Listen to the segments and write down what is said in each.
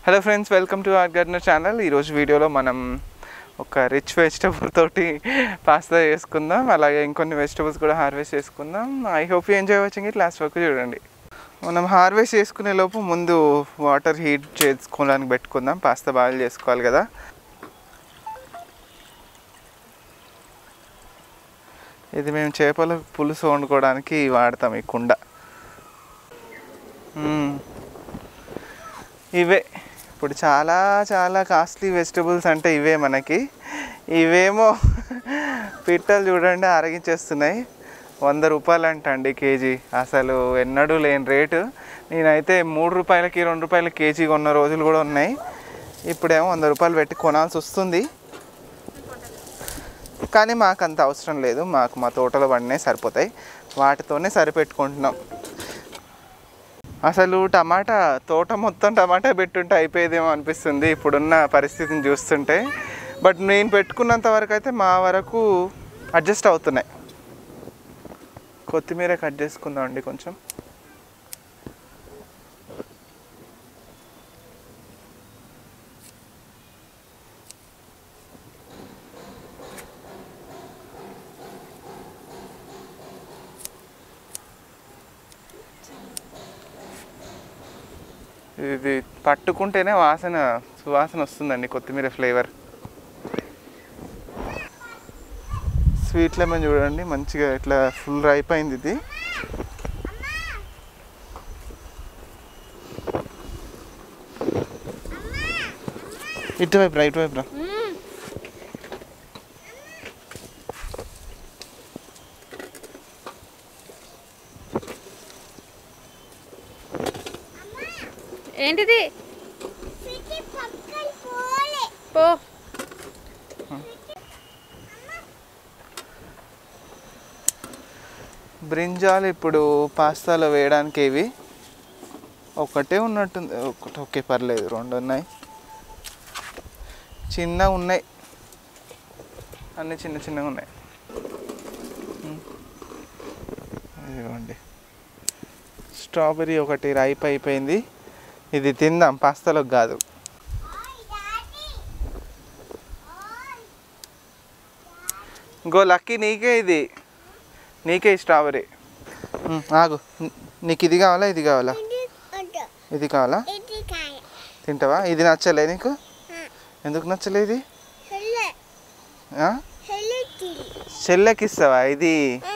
Hello friends welcome to our gardener channel ఈరోజు వీడియోలో మనం ఒక రిచ్ వెజిటబుల్ తోటి పాస్తా చేసుకుందాం అలాగే ఇంకొన్ని వెజిటబుల్స్ కూడా హార్వెస్ట్ చేసుకుందాం I hope you enjoy watching it last వరకు చూడండి మనం హార్వెస్ట్ చేసుకునే లోపు ముందు వాటర్ హీట్ చేసుకోవడానికి పెట్టుకుందాం పాస్తా బాయిల్ చేసుకోవాలి కదా ఇది మేము చేపల పులుసు వండుకోవడానికి వాడతాం ఈ కుండ మ్మ్. ఇవే ఇప్పుడు చాలా చాలా కాస్ట్లీ వెజిటబుల్స్ అంటే ఇవే మనకి ఇవేమో పిట్టలు చూడండి అరగించేస్తున్నాయి వంద రూపాయలు అంట అండి కేజీ అసలు ఎన్నడూ లేని రేటు నేనైతే మూడు రూపాయలకి రెండు రూపాయల కేజీ కొన్న రోజులు కూడా ఉన్నాయి ఇప్పుడేమో వంద రూపాయలు పెట్టి కొనాల్సి వస్తుంది కానీ మాకు అంత అవసరం లేదు మాకు మా తోటలో పండినే సరిపోతాయి వాటితోనే సరిపెట్టుకుంటున్నాం అసలు టమాటా తోట మొత్తం టమాటా పెట్టుంటే అయిపోయేదేమో అనిపిస్తుంది ఇప్పుడున్న పరిస్థితిని చూస్తుంటే బట్ నేను పెట్టుకున్నంత వరకు అయితే మా వరకు అడ్జస్ట్ అవుతున్నాయి కొత్తిమీర కట్ చేసుకుందాం అండి కొంచెం ఇది పట్టుకుంటేనే వాసన సువాసన వస్తుందండి కొత్తిమీర ఫ్లేవర్ స్వీట్ లెమన్ చూడండి మంచిగా ఇట్లా ఫుల్ అయిపోయింది ఇది ఇటువైపు రా ఇటువైపు రా ఏంటిది పో బ్రింజాల్ ఇప్పుడు పాస్తాలో వేయడానికి ఇవి ఒకటే ఉన్నట్టుంది ఒకటి ఓకే పర్లేదు రెండు ఉన్నాయి చిన్నగా ఉన్నాయి అన్నీ చిన్న చిన్నగా ఉన్నాయి ఉమ్. ఇదిగోండి స్ట్రాబెర్రీ ఒకటి రైప్ అయిపోయింది ఇది తిందాం పాస్తాలోకి కాదు ఇంకో లక్కీ నీకే ఇది నీకే ఈ స్ట్రాబెర్రీ ఉమ్, ఆగు నీ- నీకు ఇది కావాలా ఇది కావాలా ఇది కావాలా తింటావా ఇది నచ్చలే నీకు ఎందుకు నచ్చలే ఇది ఆ? చెల్లెకి ఇస్తావా ఇది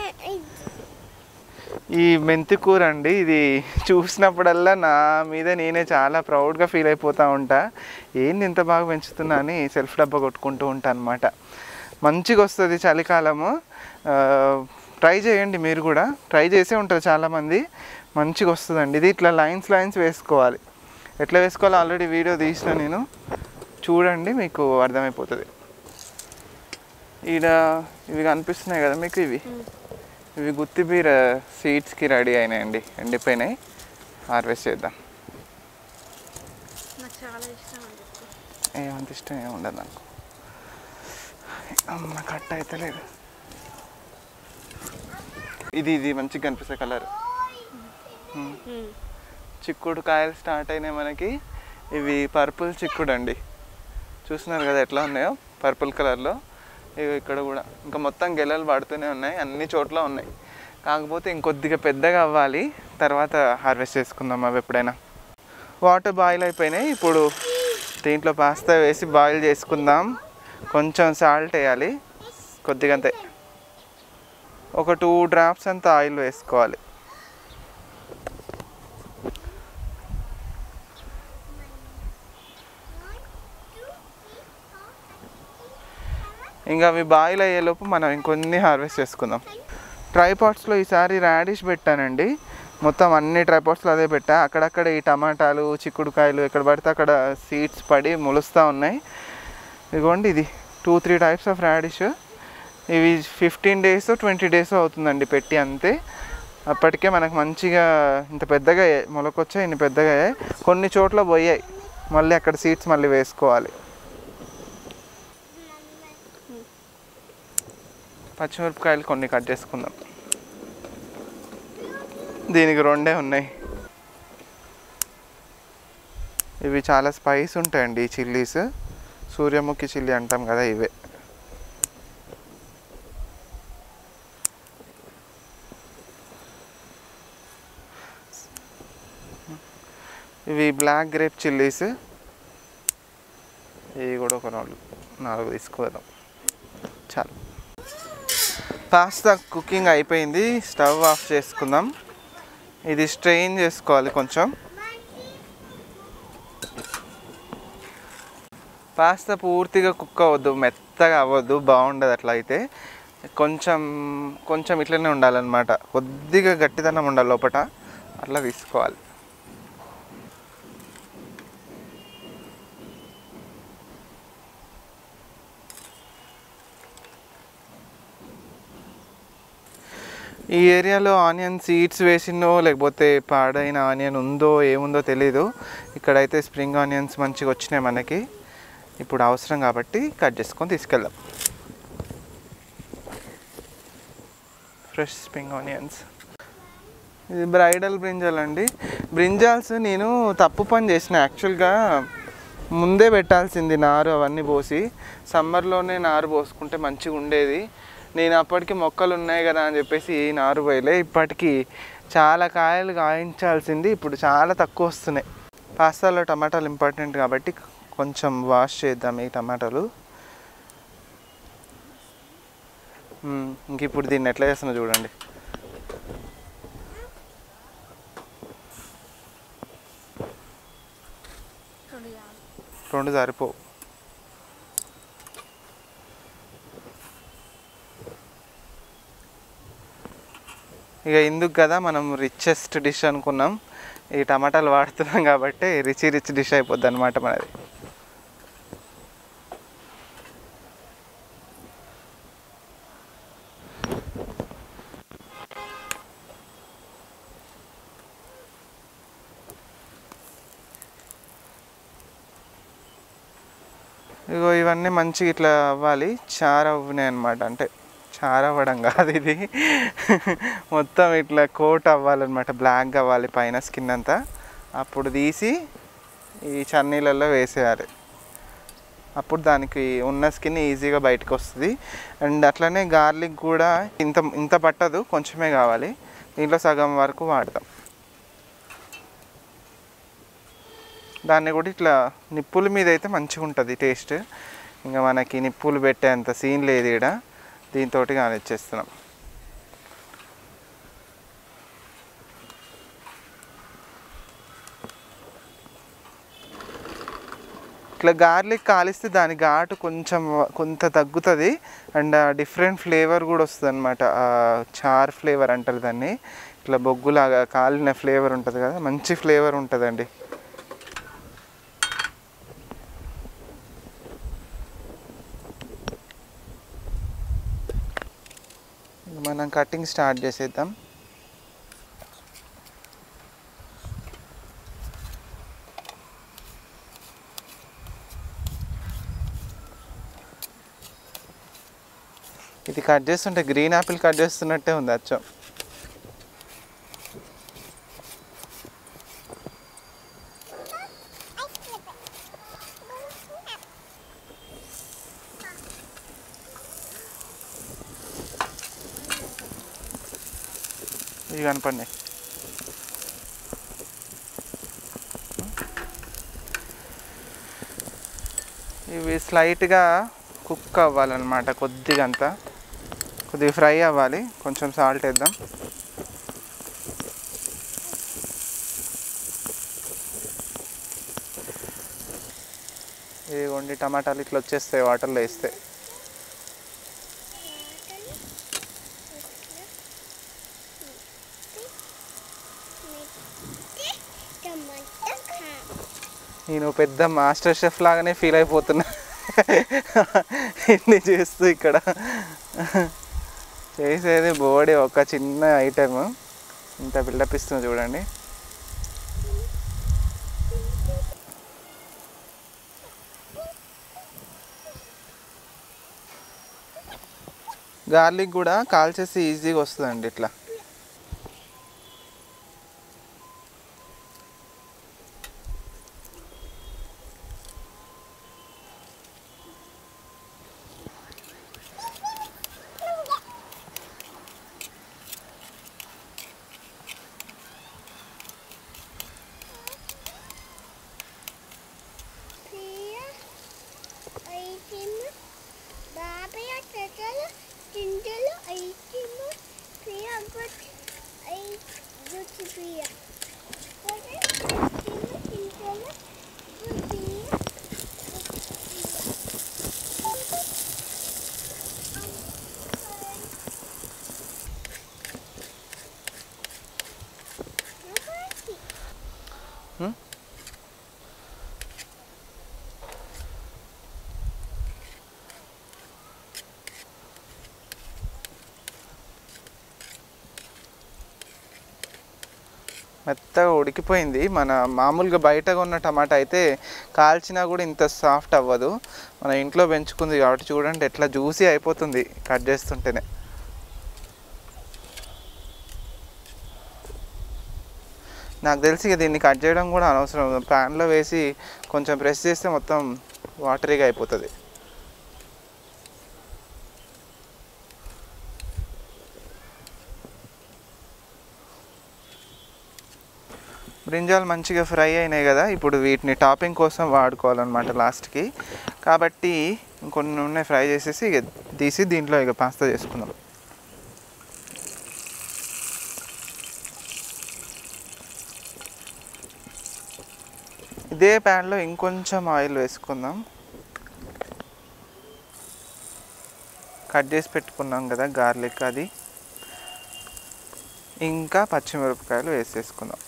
ఈ మెంతి కూర అండి ఇది చూసినప్పుడల్లా నా మీద నేనే చాలా ప్రౌడ్గా ఫీల్ అయిపోతూ ఉంటా ఏంది ఇంత బాగా పెంచుతున్నా అని సెల్ఫ్ డబ్బా కొట్టుకుంటూ ఉంటా అనమాట మంచిగా వస్తుంది చలికాలము ఆ, ట్రై చేయండి మీరు కూడా ట్రై చేసే ఉంటారు చాలామంది మంచిగా వస్తుందండి ఇది ఇట్లా లైన్స్ లైన్స్ వేసుకోవాలి ఎట్లా వేసుకోవాలో ఆల్రెడీ వీడియో తీసిన నేను చూడండి మీకు అర్థమైపోతుంది ఈడ ఇవి కనిపిస్తున్నాయి కదా మీకు ఇవి ఇవి గుత్తిబీర సీడ్స్కి రెడీ అయినాయండి ఎండిపోయినాయి హార్వెస్ట్ చేద్దాం నాకు చాలా ఇష్టం అండి ఏమంత ఇష్టం ఏమి ఉండదు నాకు అమ్మ కట్ అయితే లేదు ఇది ఇది మంచిగా కనిపిస్తుంది కలర్ చిక్కుడు కాయలు స్టార్ట్ అయినాయి మనకి ఇవి పర్పుల్ చిక్కుడు అండి చూస్తున్నారు కదా ఎట్లా ఉన్నాయో పర్పుల్ కలర్లో ఇవి ఇక్కడ కూడా ఇంకా మొత్తం గెలలు పడుతూనే ఉన్నాయి అన్ని చోట్ల ఉన్నాయి కాకపోతే ఇంకొద్దిగా పెద్దగా అవ్వాలి తర్వాత హార్వెస్ట్ చేసుకుందాం అవి ఎప్పుడైనా వాటర్ బాయిల్ అయిపోయినాయి ఇప్పుడు దీంట్లో పాస్తా వేసి బాయిల్ చేసుకుందాం కొంచెం సాల్ట్ వేయాలి కొద్దిగా అంతే ఒక టూ డ్రాప్స్ అంత ఆయిల్ వేసుకోవాలి ఇంకా అవి బాయిల్ అయ్యేలోపు మనం ఇంకొన్ని హార్వెస్ట్ చేసుకుందాం ట్రైపాట్స్లో ఈసారి రాడిష్ పెట్టానండి మొత్తం అన్ని ట్రైపాట్స్లో అదే పెట్టా అక్కడక్కడ ఈ టమాటాలు చిక్కుడుకాయలు ఎక్కడ పడితే అక్కడ సీడ్స్ పడి మొలుస్తూ ఉన్నాయి ఇదిగోండి ఇది two three types of radish ఇవి ఫిఫ్టీన్ డేస్ ట్వంటీ డేస్ అవుతుందండి పెట్టి అంతే అప్పటికే మనకు మంచిగా ఇంత పెద్దగా అయ్యాయి మొలకొచ్చాయి ఇన్ని పెద్దగా అయ్యాయి కొన్ని చోట్ల పోయాయి మళ్ళీ అక్కడ సీడ్స్ మళ్ళీ వేసుకోవాలి పచ్చిమిరపకాయలు కొన్ని కట్ చేసుకుందాం దీనికి రెండే ఉన్నాయి ఇవి చాలా స్పైస్ ఉంటాయండి ఈ చిల్లీస్ సూర్యముఖి చిల్లీ అంటాం కదా ఇవే ఇవి బ్లాక్ గ్రేప్ చిల్లీస్ ఇవి కూడా ఒక నాలుగు నాలుగు తీసుకువద్దాం చాలు పాస్తా కుకింగ్ అయిపోయింది స్టవ్ ఆఫ్ చేసుకుందాం ఇది స్ట్రెయిన్ చేసుకోవాలి కొంచెం పాస్తా పూర్తిగా కుక్ అవ్వద్దు మెత్తగా అవ్వద్దు బాగుండదు అట్లా అయితే కొంచెం కొంచెం ఇట్లనే ఉండాలన్నమాట కొద్దిగా గట్టిదనం ఉండాలి లోపట అట్లా తీసుకోవాలి ఈ ఏరియాలో ఆనియన్ సీడ్స్ వేసిందో లేకపోతే పాడైన ఆనియన్ ఉందో ఏముందో తెలీదు ఇక్కడైతే స్ప్రింగ్ ఆనియన్స్ మంచిగా వచ్చినాయి మనకి ఇప్పుడు అవసరం కాబట్టి కట్ చేసుకొని తీసుకెళ్దాం ఫ్రెష్ స్ప్రింగ్ ఆనియన్స్ ఇది బ్రైడల్ బ్రింజాల్ అండి బ్రింజాల్స్ నేను తప్పు పని చేసిన యాక్చువల్గా ముందే పెట్టాల్సింది నారు అవన్నీ పోసి సమ్మర్లోనే నారు పోసుకుంటే మంచిగా ఉండేది నేను అప్పటికి మొక్కలు ఉన్నాయి కదా అని చెప్పేసి నారు పోయలే ఇప్పటికి చాలా కాయలు కాయించాల్సింది ఇప్పుడు చాలా తక్కువ వస్తున్నాయి పాస్తాలో టమాటాలు ఇంపార్టెంట్ కాబట్టి కొంచెం వాష్ చేద్దాం ఈ టమాటాలు మ్మ్, ఇంక ఇప్పుడు దీన్ని ఎట్లా చేస్తున్నా చూడండి రెండు సరిపోవు ఇక ఇందుకు కదా మనం రిచెస్ట్ డిష్ అనుకున్నాం ఈ టమాటాలు వాడుతున్నాం కాబట్టి రిచ్ రిచ్ డిష్ అయిపోద్ది అనమాట మనది ఇగో ఇవన్నీ మంచిగా ఇట్లా అవ్వాలి చారు అవ్వనాయి అనమాట అంటే చారు అవ్వడం కాదు ఇది మొత్తం ఇట్లా కోట్ అవ్వాలన్నమాట బ్లాక్ అవ్వాలి పైన స్కిన్ అంతా అప్పుడు తీసి ఈ చన్నీళ్ళల్లో వేసేయాలి అప్పుడు దానికి ఉన్న స్కిన్ ఈజీగా బయటకు వస్తుంది అండ్ అట్లనే గార్లిక్ కూడా ఇంత ఇంత పట్టదు కొంచెమే కావాలి దీంట్లో సగం వరకు వాడతాం దాన్ని కూడా ఇట్లా నిప్పుల మీద అయితే మంచిగా ఉంటుంది టేస్ట్ ఇంకా మనకి నిప్పులు పెట్టేంత సీన్ లేదు ఇక్కడ దీంతో కానిచ్చేస్తున్నాం ఇట్లా గార్లిక్ కాలిస్తే దాని ఘాటు కొంచెం కొంత తగ్గుతుంది అండ్ డిఫరెంట్ ఫ్లేవర్ కూడా వస్తుంది అనమాట చార్ ఫ్లేవర్ అంటారు దాన్ని ఇట్లా బొగ్గులాగా కాలిన ఫ్లేవర్ ఉంటుంది కదా మంచి ఫ్లేవర్ ఉంటుందండి మనం కటింగ్ స్టార్ట్ చేసేద్దాం ఇది కట్ చేస్తుంటే గ్రీన్ యాపిల్ కట్ చేస్తున్నట్టే ఉంది అచ్చం ఇవి కనపడినాయి ఇవి స్లైట్గా కుక్ అవ్వాలన్నమాట కొద్దిగా అంతా కొద్దిగా ఫ్రై అవ్వాలి కొంచెం సాల్ట్ వేద్దాం ఇదిగోండి టమాటాలు ఇట్లా వచ్చేస్తాయి వాటర్లో వేస్తే నేను పెద్ద మాస్టర్ షెఫ్ లాగానే ఫీల్ అయిపోతున్నా ఇన్ని చేస్తూ ఇక్కడ చేసేది బోడీ ఒక చిన్న ఐటెం ఇంత బిల్డప్ ఇస్తున్నా చూడండి గార్లిక్ కూడా కాల్చేసి ఈజీగా వస్తుందండి ఇట్లా మెత్తగా ఉడికిపోయింది మన మామూలుగా బయట ఉన్న టమాటా అయితే కాల్చినా కూడా ఇంత సాఫ్ట్ అవ్వదు మన ఇంట్లో పెంచుకుంది కాబట్టి చూడండి ఎట్లా జ్యూసీ అయిపోతుంది కట్ చేస్తుంటేనే నాకు తెలిసి ఇక దీన్ని కట్ చేయడం కూడా అనవసరం ప్యాన్లో వేసి కొంచెం ప్రెస్ చేస్తే మొత్తం వాటరీగా అయిపోతుంది బ్రింజాలు మంచిగా ఫ్రై అయినాయి కదా ఇప్పుడు వీటిని టాపింగ్ కోసం వాడుకోవాలన్నమాట లాస్ట్కి కాబట్టి ఇంకొన్ని ఉన్నాయి ఫ్రై చేసేసి ఇక తీసి దీంట్లో ఇక పాస్తా చేసుకుందాం ఇదే ప్యాన్లో ఇంకొంచెం ఆయిల్ వేసుకుందాం కట్ చేసి పెట్టుకున్నాం కదా గార్లిక్ అది ఇంకా పచ్చిమిరపకాయలు వేసేసుకుందాం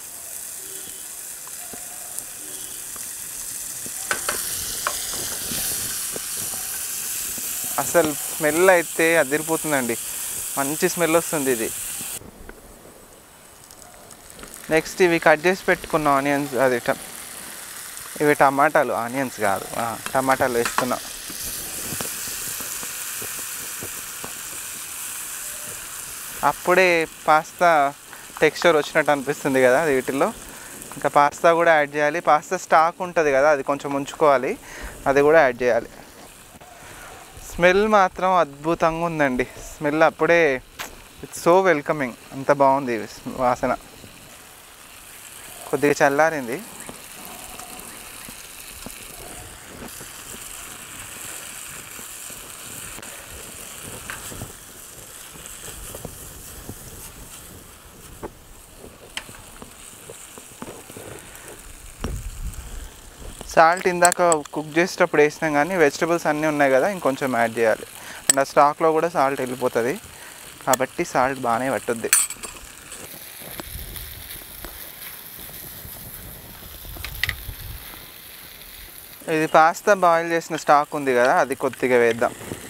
అసలు స్మెల్ అయితే అదిరిపోతుందండి మంచి స్మెల్ వస్తుంది ఇది నెక్స్ట్ ఇవి కట్ చేసి పెట్టుకున్న ఆనియన్స్ అది ట- ఇవి టమాటాలు ఆనియన్స్ కాదు ఆ, టమాటాలు వేస్తున్నాం అప్పుడే పాస్తా టెక్స్చర్ వచ్చినట్టు అనిపిస్తుంది కదా వీటిల్లో ఇంకా పాస్తా కూడా యాడ్ చేయాలి పాస్తా స్టాక్ ఉంటుంది కదా అది కొంచెం ఉంచుకోవాలి అది కూడా యాడ్ చేయాలి స్మెల్ మాత్రం అద్భుతంగా ఉందండి స్మెల్ అప్పుడే ఇట్స్ సో వెల్కమింగ్ అంత బాగుంది వాసన కొద్దిగా చల్లారింది సాల్ట్ ఇందాక కుక్ చేసేటప్పుడు వేసినాం కానీ వెజిటబుల్స్ అన్నీ ఉన్నాయి కదా ఇంకొంచెం యాడ్ చేయాలి అండ్ ఆ స్టాక్లో కూడా సాల్ట్ వెళ్ళిపోతుంది కాబట్టి సాల్ట్ బాగానే పట్టుద్ది ఇది పాస్తా బాయిల్ చేసిన స్టాక్ ఉంది కదా అది కొద్దిగా వేద్దాం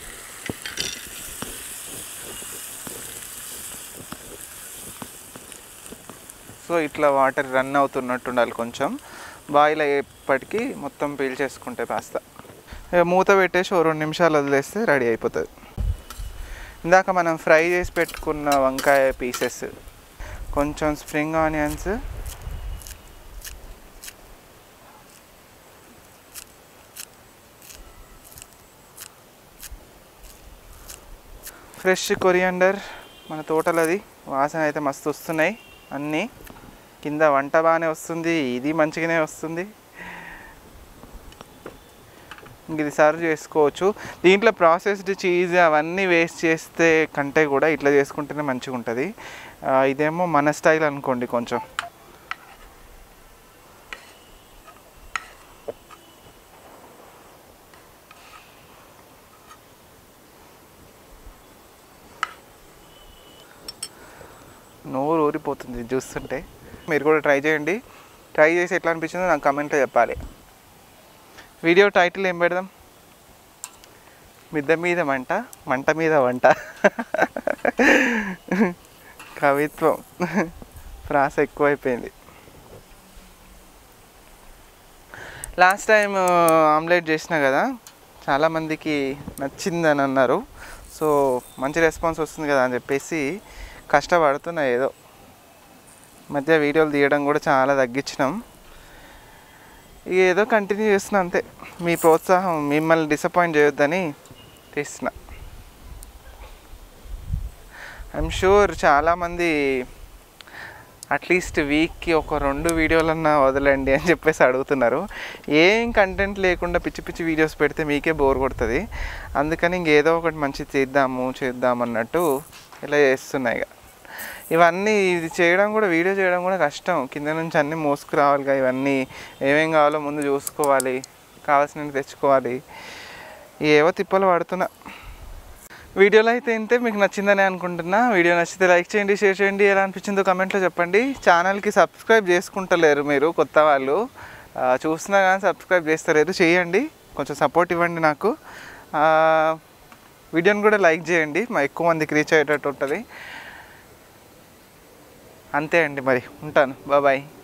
సో ఇట్లా వాటర్ రన్ అవుతున్నట్టు ఉండాలి కొంచెం బాయిల్ అయ్యేప్పటికీ మొత్తం పీల్ చేసుకుంటే పాస్తా ఇక మూత పెట్టేసి ఓ రెండు నిమిషాలు వదిలేస్తే రెడీ అయిపోతుంది ఇందాక మనం ఫ్రై చేసి పెట్టుకున్న వంకాయ పీసెస్ కొంచెం స్ప్రింగ్ ఆనియన్స్ ఫ్రెష్ కొరియండర్ మన తోటలది వాసన అయితే మస్తు వస్తున్నాయి అన్నీ కింద వంట బాగానే వస్తుంది ఇది మంచిగానే వస్తుంది ఇంక ఇది సర్వ్ చేసుకోవచ్చు దీంట్లో ప్రాసెస్డ్ చీజ్ అవన్నీ వేస్ట్ చేస్తే కంటే కూడా ఇట్లా చేసుకుంటేనే మంచిగా ఉంటుంది ఆ, ఇదేమో మన స్టైల్ అనుకోండి కొంచెం నోరు ఊరిపోతుంది ఇది చూస్తుంటే మీరు కూడా ట్రై చేయండి ట్రై చేసి ఎట్లా అనిపించిందో నాకు కమెంట్లో చెప్పాలి వీడియో టైటిల్ ఏం పెడదాం మిద్ద మీద మంట మంట మీద వంట కవిత్వం ప్రాస ఎక్కువైపోయింది లాస్ట్ టైం ఆమ్లెట్ చేసిన కదా చాలామందికి నచ్చిందని అన్నారు సో మంచి రెస్పాన్స్ వస్తుంది కదా అని చెప్పేసి కష్టపడుతున్నా ఏదో మధ్య వీడియోలు తీయడం కూడా చాలా తగ్గించినాం ఇక ఏదో కంటిన్యూ చేస్తున్నా అంతే మీ ప్రోత్సాహం మిమ్మల్ని డిసప్పాయింట్ చేయొద్దని తీస్తున్నా ఐఎమ్ షూర్ చాలామంది అట్లీస్ట్ వీక్కి ఒక రెండు వీడియోలన్నా వదలండి అని చెప్పేసి అడుగుతున్నారు ఏం కంటెంట్ లేకుండా పిచ్చి పిచ్చి వీడియోస్ పెడితే మీకే బోర్ కొడుతుంది అందుకని ఇంకేదో ఒకటి మంచి చేద్దాము చేద్దాం అన్నట్టు ఇలా చేస్తున్నాయి ఇక ఇవన్నీ ఇది చేయడం కూడా వీడియో చేయడం కూడా కష్టం కింద నుంచి అన్నీ మోసుకురావాలిగా ఇవన్నీ ఏమేం కావాలో ముందు చూసుకోవాలి కావాల్సినవి తెచ్చుకోవాలి ఏవో తిప్పలు పడుతున్నా వీడియోలో అయితే ఇంతే మీకు నచ్చిందని అనుకుంటున్నా వీడియో నచ్చితే లైక్ చేయండి షేర్ చేయండి ఎలా అనిపించిందో కమెంట్లో చెప్పండి ఛానల్కి సబ్స్క్రైబ్ చేసుకుంటలేరు మీరు కొత్త వాళ్ళు ఆ, చూస్తున్నా కానీ సబ్స్క్రైబ్ చేస్తలేరు చేయండి కొంచెం సపోర్ట్ ఇవ్వండి నాకు ఆ, వీడియోని కూడా లైక్ చేయండి మా ఎక్కువ మందికి రీచ్ అయ్యేటట్టు ఉంటుంది అంతే అండి మరి ఉంటాను బాయ్